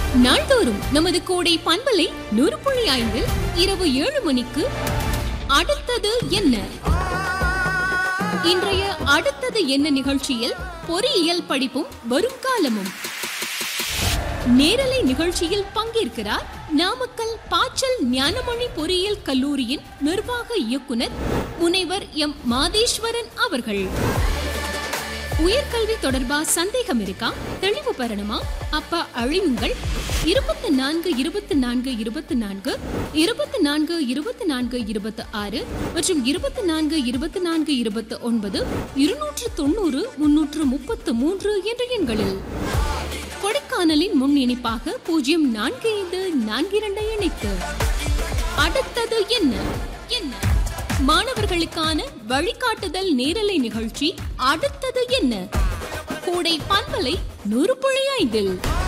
நாள்தோறும் நமது கோடை பண்பலை நூறு புள்ளி ஐந்தில் இரவு ஏழு மணிக்கு அடுத்தது என்ன இன்றைய அடுத்தது என்ன நிகழ்ச்சியில் பொறியியல் படிப்பும் வரும் காலமும் நேரலை நிகழ்ச்சியில் பங்கேற்கிறார் நாமக்கல் பாச்சல் ஞானமணி பொறியியல் கல்லூரியின் நிர்வாக இயக்குனர் முனைவர் எம் மாதேஸ்வரன் அவர்கள் உயர்கல்வி தொடர்பா சந்தேகம் இருக்கா தெளிவு பெறணுமா அப்ப அழியுங்கள் இருபத்தி நான்கு இருபத்தி நான்கு இருபத்தி நான்கு இருபத்தி நான்கு இருபத்தி நான்கு இருபத்தி ஆறு மற்றும் இருபத்தி நான்கு இருபத்தி நான்கு இருபத்தி ஒன்பது இருநூற்று தொண்ணூறு முன்னூற்று முப்பத்து மூன்று என்ற எண்களில் கொடைக்கானலின் முன் இணைப்பாக பூஜ்ஜியம் நான்கு ஐந்து நான்கு இரண்டை இணைத்து அடுத்தது என்ன என்ன மாணவர்களுக்கான வழிகாட்டுதல் நேரலை நிகழ்ச்சி அடுத்தது என்ன கூடை பண்பலை நூறு புள்ளி ஐந்தில்